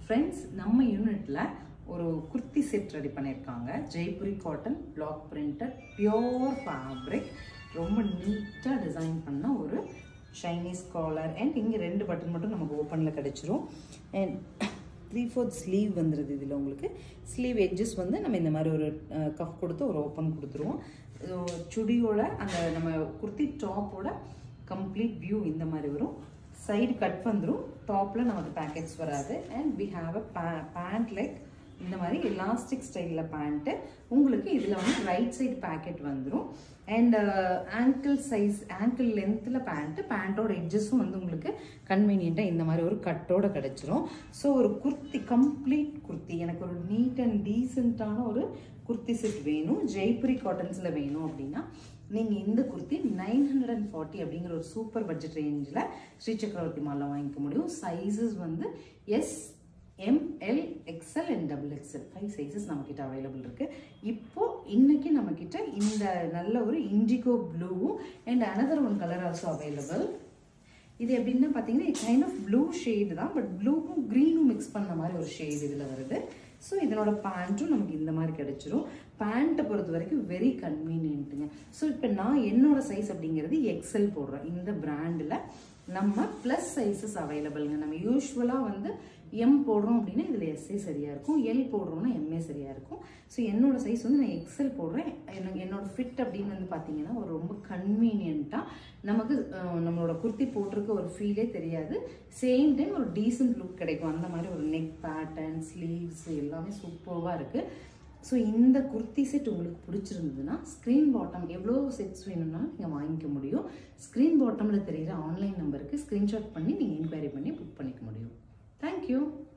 friends நம்ம யூனிட்ல ஒரு குர்த்தி செட் ரெடி பண்ணியிருக்காங்க Jaipuri cotton block printed pure fabric ரொம்ப நீட்டாக டிசைன் பண்ண ஒரு சைனீஸ் காலர் அண்ட் இங்கே ரெண்டு பட்டன் மட்டும் நமக்கு ஓப்பனில் கிடச்சிரும் அண்ட் த்ரீ ஃபோர்த் ஸ்லீவ் வந்துடுது இதில் உங்களுக்கு ஸ்லீவ் எட்ஜஸ் வந்து நம்ம இந்த மாதிரி ஒரு கஃப் கொடுத்து ஒரு ஓப்பன் கொடுத்துருவோம் இது சுடியோட அந்த நம்ம குர்த்தி டாப்போட கம்ப்ளீட் வியூ இந்த மாதிரி வரும் சைடு கட் வந்துடும் டாப்பில் நமக்கு பேக்கெட்ஸ் வராது அண்ட் வி ஹாவ் அ பே பேண்ட் லைக் இந்த மாதிரி எலாஸ்டிக் ஸ்டைலில் பேண்ட்டு உங்களுக்கு இதில் வந்து ரைட் சைடு பேக்கெட் வந்துடும் அண்ட் ஆங்கிள் சைஸ் ஆங்கிள் லென்த்தில் பேண்ட்டு பேண்ட்டோட எட்ஜஸும் வந்து உங்களுக்கு கன்வீனியண்ட்டாக இந்த மாதிரி ஒரு கட்டோட கிடச்சிரும் ஸோ ஒரு குர்த்தி கம்ப்ளீட் குர்த்தி எனக்கு ஒரு நீட் அண்ட் டீசெண்டான ஒரு குர்த்தி செட் வேணும் ஜெய்புரி காட்டன்ஸில் வேணும் அப்படின்னா நீங்கள் இந்த kurti nine hundred and forty அப்படிங்கிற ஒரு சூப்பர் பட்ஜெட் ரேஞ்சில் ஸ்ரீ சக்கரவர்த்தி மாலில் வாங்கிக்க முடியும் சைஸஸ் வந்து S M L XL and double XL five sizes நம்மக்கிட்ட அவைலபிள் இருக்குது இப்போ இன்னைக்கு நம்மக்கிட்ட இந்த நல்ல ஒரு இண்டிகோ ப்ளூவும் and another one colour also available இது எப்படின்னா பார்த்தீங்கன்னா கைண்ட் ஆஃப் ப்ளூ ஷேடு தான் பட் ப்ளூவும் க்ரீனும் மிக்ஸ் பண்ண மாதிரி ஒரு ஷேடு இதில் வருது ஸோ இதனோட பேண்ட்டும் நமக்கு இந்த மாதிரி கிடைச்சிரும் பேண்ட்டை பொறுத்த வரைக்கும் வெரி கன்வீனியன்ட்டுங்க ஸோ இப்போ நான் என்னோட சைஸ் அப்படிங்கிறது எக்ஸல் போடுறேன் இந்த பிராண்டில் நம்ம ப்ளஸ் சைஸஸ் அவைலபிள்ங்க நம்ம யூஸ்வலாக வந்து எம் போடுறோம் அப்படின்னா இதில் எஸ்ஏ சரியாக இருக்கும் எல் போடுறோம்னா எம்ஏ சரியாக இருக்கும் ஸோ என்னோட சைஸ் வந்து நான் எக்ஸல் போடுறேன் எனக்கு என்னோட ஃபிட் அப்படின்னு வந்து பார்த்தீங்கன்னா ஒரு ரொம்ப கன்வீனியண்ட்டாக நமக்கு நம்மளோட குர்த்தி போட்டிருக்க ஒரு ஃபீலே தெரியாது சேம் டைம் ஒரு டீசென்ட் லுக் கிடைக்கும் அந்த மாதிரி ஒரு நெக் பேட்டர்ன் ஸ்லீவ்ஸ் எல்லாமே சூப்பராக இருக்குது ஸோ இந்த குர்த்தி செட் உங்களுக்கு பிடிச்சிருந்ததுன்னா ஸ்க்ரீன் பாட்டம் எவ்வளோ செட்ஸ் வேணும்னா நீங்கள் வாங்கிக்க முடியும் ஸ்க்ரீன் பாட்டமில் தெரிகிற ஆன்லைன் நம்பருக்கு ஸ்க்ரீன்ஷாட் பண்ணி நீங்கள் என்கொயரி பண்ணி புக் பண்ணிக்க முடியும் தேங்க்யூ